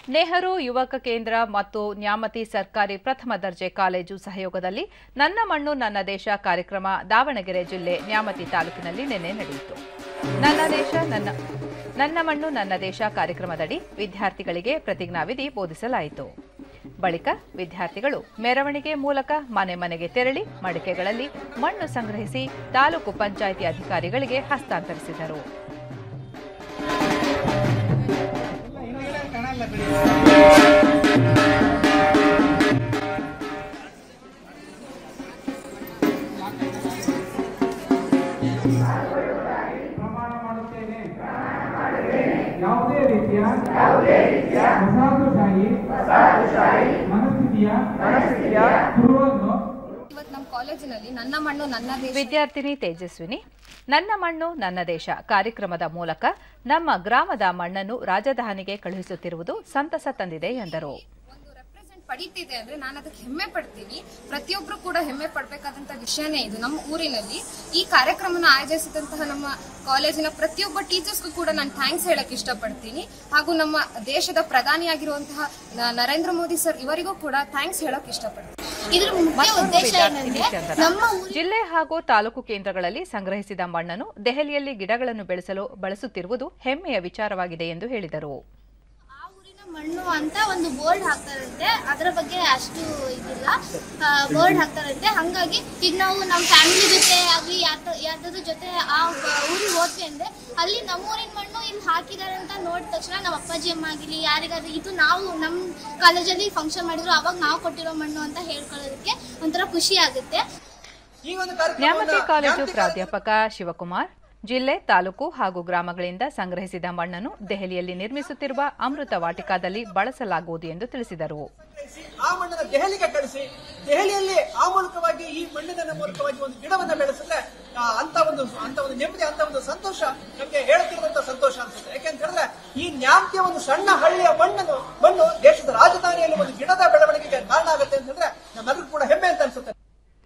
ನೆಹರು ಯುವಕ ಕೇಂದ್ರ ಮತ್ತು ನ್ಯಾಮತಿ ಸರ್ಕಾರಿ ಪ್ರಥಮ ದರ್ಜೆ ಕಾಲೇಜು ಸಹಯೋಗದಲ್ಲಿ ನನ್ನ ಮಣ್ಣು ನನ್ನ ದೇಶ ಕಾರ್ಯಕ್ರಮ ದಾವಣಗೆರೆ ಜಿಲ್ಲೆ ನ್ಯಾಮತಿ ತಾಲೂಕಿನಲ್ಲಿ ನಿನ್ನೆ ನಡೆಯಿತು ನನ್ನ ದೇಶ ನನ್ನ ನನ್ನ ಮಣ್ಣು ನನ್ನ ದೇಶ ಕಾರ್ಯಕ್ರಮದಡಿ ವಿದ್ಯಾರ್ಥಿಗಳಿಗೆ ಪ್ರತಿಜ್ಞಾವಿಧಿ ಬೋಧಿಸಲಾಯಿತು ಬಳಿಕ ವಿದ್ಯಾರ್ಥಿಗಳು ಮೆರವಣಿಗೆ ಮೂಲಕ ಮನೆ ಮನೆಗೆ ತೆರಳಿ ಮಡಿಕೆಗಳಲ್ಲಿ ಮಣ್ಣು ಸಂಗ್ರಹಿಸಿ ತಾಲೂಕು ಪಂಚಾಯಿತಿ ಅಧಿಕಾರಿಗಳಿಗೆ ಹಸ್ತಾಂತರಿಸಿದರು ಪ್ರಮಾಣ ಮಾಡುತ್ತೇನೆ ಯಾವುದೇ ರೀತಿಯ ವಸಾಹತುಶಾಹಿ ಮನಸ್ಥಿತಿಯ ಕುರುವನ್ನು ಇವತ್ತು ನಮ್ಮ ಕಾಲೇಜಿನಲ್ಲಿ ನನ್ನ ಮಣ್ಣು ನನ್ನ ದೇಶ ವಿದ್ಯಾರ್ಥಿನಿ ತೇಜಸ್ವಿನಿ ನನ್ನ ಮಣ್ಣು ನನ್ನ ದೇಶ ಕಾರ್ಯಕ್ರಮದ ಮೂಲಕ ನಮ್ಮ ಗ್ರಾಮದ ಮಣ್ಣನ್ನು ರಾಜಧಾನಿಗೆ ಕಳುಹಿಸುತ್ತಿರುವುದು ಸಂತಸ ತಂದಿದೆ ಎಂದರು ಒಂದು ರೆಪ್ರೆಸೆಂಟ್ ಪಡೀತಿದೆ ಅಂದ್ರೆ ನಾನು ಅದಕ್ಕೆ ಹೆಮ್ಮೆ ಪಡ್ತೀನಿ ಪ್ರತಿಯೊಬ್ರು ಕೂಡ ಹೆಮ್ಮೆ ಪಡ್ಬೇಕಾದಂತ ವಿಷಯನೇ ಇದು ನಮ್ಮ ಊರಿನಲ್ಲಿ ಈ ಕಾರ್ಯಕ್ರಮನ ಆಯೋಜಿಸಿದಂತಹ ನಮ್ಮ ಕಾಲೇಜಿನ ಪ್ರತಿಯೊಬ್ಬ ಟೀಚರ್ಸ್ಗೂ ಕೂಡ ನಾನು ಥ್ಯಾಂಕ್ಸ್ ಹೇಳಕ್ ಇಷ್ಟಪಡ್ತೀನಿ ಹಾಗೂ ನಮ್ಮ ದೇಶದ ಪ್ರಧಾನಿಯಾಗಿರುವಂತಹ ನ- ನರೇಂದ್ರ ಮೋದಿ ಸರ್ ಇವರಿಗೂ ಕೂಡ ಥ್ಯಾಂಕ್ಸ್ ಹೇಳಕ್ ಇಷ್ಟಪಡ್ತೀನಿ ಇದ್ರ ಮುಖ್ಯ ಮತ್ತೊಂದು ಉದ್ದೇಶ ವಿದ್ಯಾರ್ಥಿನಿ ಏನಂದ್ರೆ ಚಂದನ. ನಮ್ಮ ಊರಿ ಜಿಲ್ಲೆ ಹಾಗೂ ತಾಲೂಕು ಕೇಂದ್ರಗಳಲ್ಲಿ ಸಂಗ್ರಹಿಸಿದ ಮಣ್ಣನ್ನು ದೆಹಲಿಯಲ್ಲಿ ಗಿಡಗಳನ್ನು ಬೆಳೆಸಲು ಬಳಸುತ್ತಿರುವುದು ಹೆಮ್ಮೆಯ ವಿಚಾರವಾಗಿದೆ ಎಂದು ಹೇಳಿದರು ಆ ಊರಿನ ಮಣ್ಣು ಅಂತ ಒಂದು ಬೋರ್ಡ್ ಹಾಕ್ತಾರಂತೆ ಅದರ ಬಗ್ಗೆ ಅಷ್ಟು ಇದಿಲ್ಲ ಬೋರ್ಡ್ ಹಾಕ್ತಾರಂತೆ ಹಂಗಾಗಿ ಈಗ ನಾವು ನಮ್ಮ ಫ್ಯಾಮಿಲಿ ಜೊತೆ ಆಗ್ಲಿ ಯಾರ್ದ ಯಾರ್ದಾದ್ರ ಜೊತೆ ಆ ಬ- ಊರಿಗೆ ಹೋದ್ವಿ ಅಂದ್ರೆ ಅಲ್ಲಿ ನಮ್ಮ ಊರಿನ ಮಣ್ಣು ಇಲ್ಲಿ ಹಾಕಿದ್ದಾರೆ ಅಂತ ನೋಡಿದ ತಕ್ಷಣ ನಮ್ಮ ಅಪ್ಪಾಜಿ ಅಮ್ಮ ಆಗಿರ್ಲಿ ಯಾರಿಗಾದ್ರೂ ಇದು ನಾವು ನಮ್ಮ ಕಾಲೇಜಲ್ಲಿ ಫಂಕ್ಷನ್ ಮಾಡಿದ್ರು ಅವಾಗ ನಾವು ಕೊಟ್ಟಿರೋ ಮಣ್ಣು ಅಂತ ಹೇಳ್ಕೊಳ್ಳೋದಕ್ಕೆ ಒಂಥರ ಖುಷಿ ಆಗುತ್ತೆ ಈ ಒಂದು ಕಾರ್ಯಕ್ರಮವನ್ನ ನ್ಯಾಮತಿ ಕಾಲೇಜು ನ್ಯಾಮತಿ ಪ್ರಾಧ್ಯಾಪಕ ಶಿವಕುಮಾರ್ ಜಿಲ್ಲೆ ತಾಲೂಕು ಹಾಗೂ ಗ್ರಾಮಗಳಿಂದ ಸಂಗ್ರಹಿಸಿದ ಮಣ್ಣನ್ನು ದೆಹಲಿಯಲ್ಲಿ ನಿರ್ಮಿಸುತ್ತಿರುವ ಅಮೃತ ವಾಟಿಕಾದಲ್ಲಿ ಬಳಸಲಾಗುವುದು ಎಂದು ತಿಳಿಸಿದರು ಸಂಗ್ರಹಿಸಿ ಆ ಮಣ್ಣನ್ನ ದೆಹಲಿಗೆ ಕಳಿಸಿ ದೆಹಲಿಯಲ್ಲಿ ಆ ಮೂಲಕವಾಗಿ ಈ ಮಣ್ಣಿನ ಮೂಲಕವಾಗಿ ಒಂದು ಗಿಡವನ್ನ ಬೆಳೆಸಿದ್ರೆ ಆ, ಅಂತ ಒಂದು ಅಂತ ಒಂದು ನೆಮ್ಮದಿ ಅಂತ ಒಂದು ಸಂತೋಷ ನಮ್ಗೆ ಹೇಳ್ತಿರುವಂತ ಸಂತೋಷ ಅನ್ಸುತ್ತೆ ಯಾಕೆಂತ ಹೇಳಿದ್ರೆ ಈ ನ್ಯಾಮತಿಯ ಒಂದು ಸಣ್ಣ ಹಳ್ಳಿಯ ಮಣ್ಣನ್ನು